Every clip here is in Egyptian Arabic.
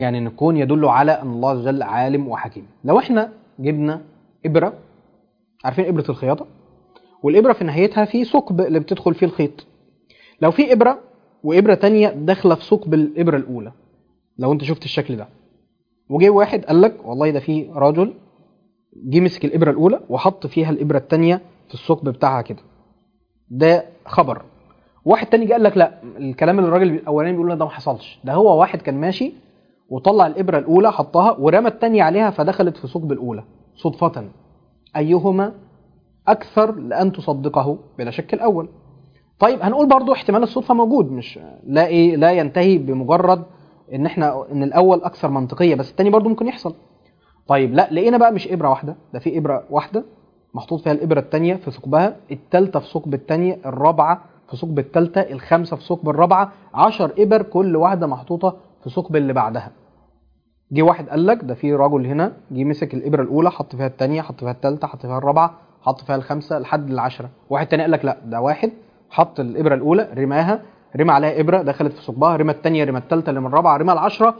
يعني ان الكون يدل على ان الله عز وجل عالم وحكيم لو احنا جبنا ابره عارفين ابره الخياطه والابره في نهايتها في ثقب اللي بتدخل فيه الخيط لو في ابره وابره تانية داخله في ثقب الابره الاولى لو انت شفت الشكل ده وجه واحد قال لك والله ده في راجل جه مسك الابره الاولى وحط فيها الابره الثانيه في الثقب بتاعها كده ده خبر واحد تاني جه قال لك لا الكلام اللي الراجل الاولاني بيقول ده ما حصلش ده هو واحد كان ماشي وطلع الابره الاولى حطها ورمى الثانيه عليها فدخلت في ثقب الاولى صدفه ايهما اكثر لان تصدقه بلا شك الاول طيب هنقول برضو احتمال الصدفه موجود مش لا ايه لا ينتهي بمجرد ان احنا ان الاول اكثر منطقيه بس الثاني برضو ممكن يحصل طيب لا لقينا بقى مش ابره واحده ده في ابره واحده محطوط فيها الابره الثانيه في ثقبها الثالثه في ثقب الثانيه الرابعه في ثقب الثالثه الخامسه في ثقب الرابعه 10 ابر كل واحده محطوطه في ثقب اللي بعدها جه واحد قال لك ده في راجل هنا جه مسك الابره الاولى حط فيها الثانيه حط فيها الثالثه حط فيها الرابعه حط فيها الخامسه لحد العشره واحد تاني قال لك لا ده واحد حط الابره الاولى رماها رمى عليها ابره دخلت في ثقبها رمى الثانيه رمى الثالثه رمى الرابعه رمى العشره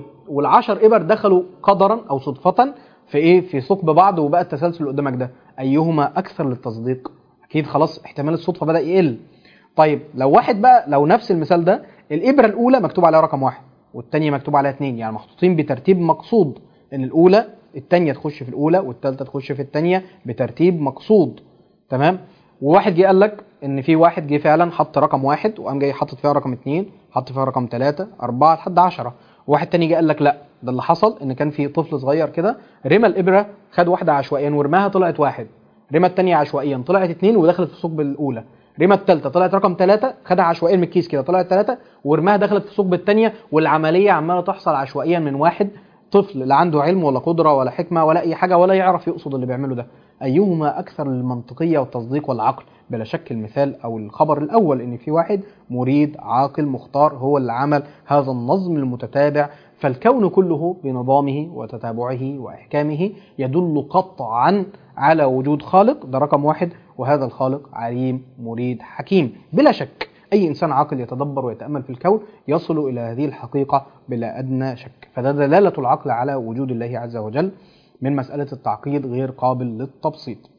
والعشر ابر دخلوا قدرا او صدفه في ايه في ثقب بعض وبقى التسلسل اللي قدامك ده ايهما اكثر للتصديق اكيد خلاص احتمال الصدفه بدا يقل طيب لو واحد بقى لو نفس المثال ده الابره الاولى مكتوب عليها رقم واحد والثانيه مكتوب عليها اثنين يعني محطوطين بترتيب مقصود ان الاولى الثانيه تخش في الاولى والثالثه تخش في الثانيه بترتيب مقصود تمام وواحد جه قال لك ان في واحد جه فعلا حط رقم واحد وقام جاي حاطط فيها رقم اثنين حط فيها رقم ثلاثه اربعه لحد 10 واحد تاني جه قال لك لا ده اللي حصل ان كان في طفل صغير كده رمى الابره خد واحده عشوائيا ورماها طلعت واحد رمى الثانيه عشوائيا طلعت اثنين ودخلت في الثقب الاولى رمى الثالثه طلعت رقم ثلاثه خدها عشوائيا من الكيس كده طلعت ثلاثه ورماها دخلت في الثقب الثانيه والعمليه عماله تحصل عشوائيا من واحد طفل لا عنده علم ولا قدره ولا حكمه ولا اي حاجه ولا يعرف يقصد اللي بيعمله ده ايهما اكثر للمنطقيه والتصديق والعقل بلا شك المثال او الخبر الاول ان في واحد مريد عاقل مختار هو اللي عمل هذا النظم المتتابع فالكون كله بنظامه وتتابعه واحكامه يدل قطعا على وجود خالق ده رقم واحد وهذا الخالق عليم مريد حكيم بلا شك اي انسان عاقل يتدبر ويتامل في الكون يصل الى هذه الحقيقه بلا ادنى شك فده دلاله العقل على وجود الله عز وجل من مساله التعقيد غير قابل للتبسيط